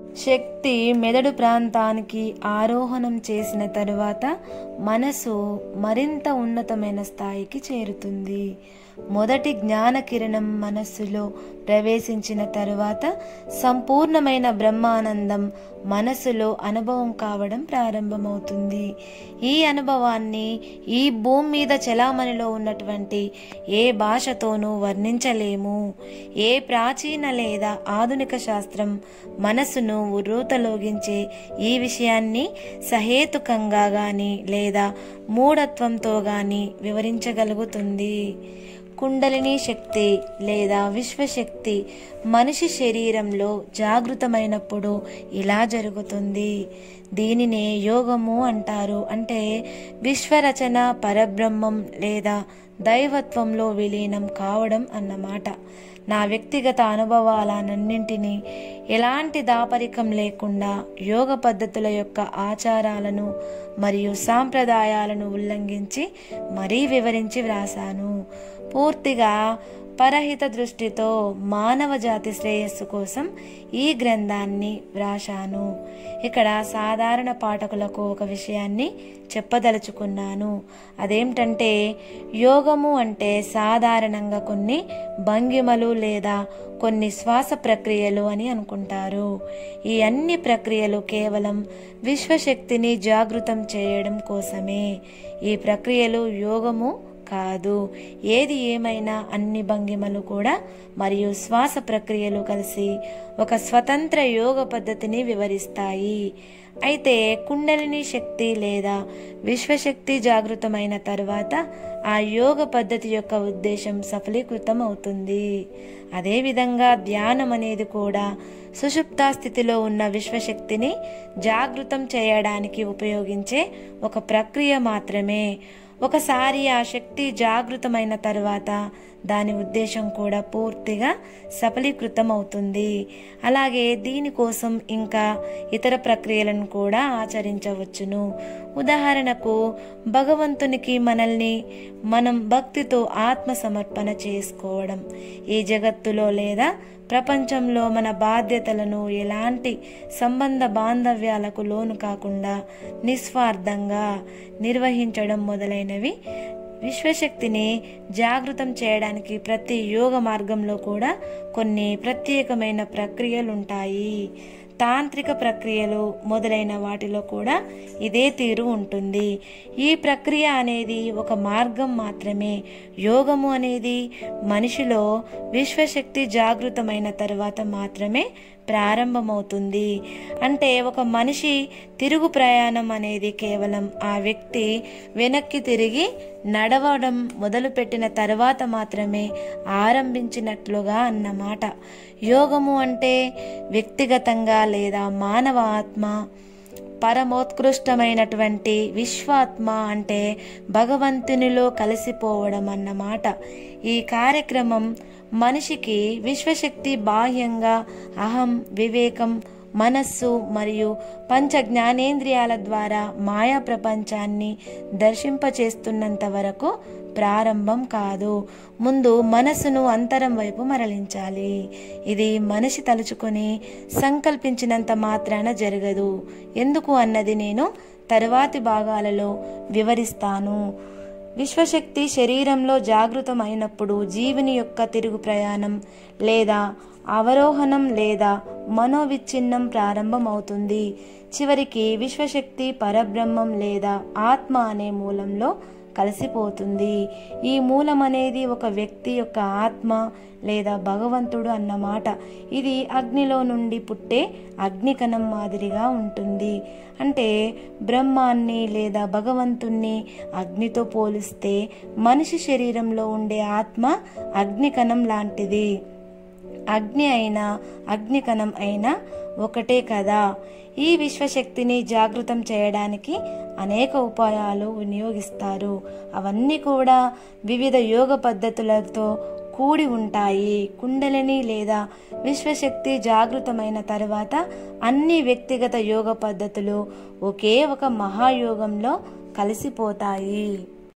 శక్తి మెదడు ప్రాంతానికి ఆరోహణం చేసిన తరువాత మనసు మరింత ఉన్నతమైన స్థాయికి చేరుతుంది మొదటి జ్ఞాన కిరణం మనస్సులో ప్రవేశించిన తరువాత సంపూర్ణమైన బ్రహ్మానందం మనసులో అనుభవం కావడం ప్రారంభమవుతుంది ఈ అనుభవాన్ని ఈ భూమి మీద చలామణిలో ఉన్నటువంటి ఏ భాషతోనూ వర్ణించలేము ఏ ప్రాచీన లేదా ఆధునిక శాస్త్రం మనసును ఉర్రూతలోగించే ఈ విషయాన్ని సహేతుకంగా గాని లేదా మూఢత్వంతో గాని వివరించగలుగుతుంది కుండలిని శక్తి లేదా విశ్వశక్తి మనిషి శరీరంలో జాగృతమైనప్పుడు ఇలా జరుగుతుంది దీనినే యోగము అంటారు అంటే విశ్వరచన పరబ్రహ్మం లేదా దైవత్వంలో విలీనం కావడం అన్నమాట నా వ్యక్తిగత అనుభవాలన్నింటినీ ఎలాంటి దాపరికం లేకుండా యోగ పద్ధతుల యొక్క ఆచారాలను మరియు సాంప్రదాయాలను ఉల్లంఘించి మరీ వివరించి వ్రాసాను పూర్తిగా పరహిత దృష్టితో మానవ జాతి శ్రేయస్సు కోసం ఈ గ్రంథాన్ని వ్రాశాను ఇక్కడ సాధారణ పాఠకులకు ఒక విషయాన్ని చెప్పదలుచుకున్నాను అదేమిటంటే యోగము అంటే సాధారణంగా కొన్ని భంగిమలు లేదా కొన్ని శ్వాస ప్రక్రియలు అని అనుకుంటారు ఈ అన్ని ప్రక్రియలు కేవలం విశ్వశక్తిని జాగృతం చేయడం కోసమే ఈ ప్రక్రియలు యోగము కాదు ఏది ఏమైనా అన్ని భంగిమలు కూడా మరియు శ్వాస ప్రక్రియలు కలిసి ఒక స్వతంత్ర యోగ పద్ధతిని వివరిస్తాయి అయితే కుండలిని శక్తి లేదా విశ్వశక్తి జాగృతమైన తర్వాత ఆ యోగ పద్ధతి యొక్క ఉద్దేశం సఫలీకృతం అవుతుంది అదేవిధంగా ధ్యానం అనేది కూడా సుషుప్తా స్థితిలో ఉన్న విశ్వశక్తిని జాగృతం చేయడానికి ఉపయోగించే ఒక ప్రక్రియ మాత్రమే ఒకసారి ఆ శక్తి జాగృతమైన తర్వాత దాని ఉద్దేశం కూడా పూర్తిగా సఫలీకృతం అవుతుంది అలాగే దీనికోసం ఇంకా ఇతర ప్రక్రియలను కూడా ఆచరించవచ్చును ఉదాహరణకు భగవంతునికి మనల్ని మనం భక్తితో ఆత్మ సమర్పణ చేసుకోవడం ఈ జగత్తులో లేదా ప్రపంచంలో మన బాధ్యతలను ఎలాంటి సంబంధ బాంధవ్యాలకు లోను కాకుండా నిస్వార్థంగా నిర్వహించడం మొదలైనవి విశ్వశక్తిని జాగృతం చేయడానికి ప్రతి యోగ మార్గంలో కూడా కొన్ని ప్రత్యేకమైన ప్రక్రియలు ఉంటాయి తాంత్రిక ప్రక్రియలు మొదలైన వాటిలో కూడా ఇదే తీరు ఉంటుంది ఈ ప్రక్రియ అనేది ఒక మార్గం మాత్రమే యోగము అనేది మనిషిలో విశ్వశక్తి జాగృతమైన తర్వాత మాత్రమే ప్రారంభమవుతుంది అంటే ఒక మనిషి తిరుగు ప్రయాణం అనేది కేవలం ఆ వ్యక్తి వెనక్కి తిరిగి నడవడం మొదలుపెట్టిన తర్వాత మాత్రమే ఆరంభించినట్లుగా అన్నమాట యోగము అంటే వ్యక్తిగతంగా లేదా మానవ ఆత్మ పరమోత్కృష్టమైనటువంటి విశ్వాత్మ అంటే భగవంతునిలో కలిసిపోవడం అన్నమాట ఈ కార్యక్రమం మనిషికి విశ్వశక్తి బాహ్యంగా అహం వివేకం మనస్సు మరియు పంచ జ్ఞానేంద్రియాల ద్వారా మాయా ప్రపంచాన్ని దర్శింపచేస్తున్నంత వరకు ప్రారంభం కాదు ముందు మనసును అంతరం వైపు మరలించాలి ఇది మనిషి తలుచుకొని సంకల్పించినంత మాత్రాన జరగదు ఎందుకు అన్నది నేను తరువాతి భాగాలలో వివరిస్తాను విశ్వశక్తి శరీరంలో జాగృతం అయినప్పుడు జీవుని యొక్క తిరుగు ప్రయాణం లేదా అవరోహణం లేదా మనోవిచ్ఛిన్నం ప్రారంభమవుతుంది చివరికి విశ్వశక్తి పరబ్రహ్మం లేదా ఆత్మ అనే మూలంలో కలిసిపోతుంది ఈ మూలం అనేది ఒక వ్యక్తి యొక్క ఆత్మ లేదా భగవంతుడు అన్నమాట ఇది అగ్నిలో నుండి పుట్టే అగ్నికణం మాదిరిగా ఉంటుంది అంటే బ్రహ్మాన్ని లేదా భగవంతుణ్ణి అగ్నితో పోలిస్తే మనిషి శరీరంలో ఉండే ఆత్మ అగ్నికణం లాంటిది అగ్ని అయినా అగ్నికణం అయినా ఒకటే కదా ఈ విశ్వశక్తిని జాగృతం చేయడానికి అనేక ఉపాయాలు వినియోగిస్తారు అవన్నీ కూడా వివిధ యోగ పద్ధతులతో కూడి ఉంటాయి కుండలిని లేదా విశ్వశక్తి జాగృతమైన తర్వాత అన్ని వ్యక్తిగత యోగ పద్ధతులు ఒకే ఒక మహాయోగంలో కలిసిపోతాయి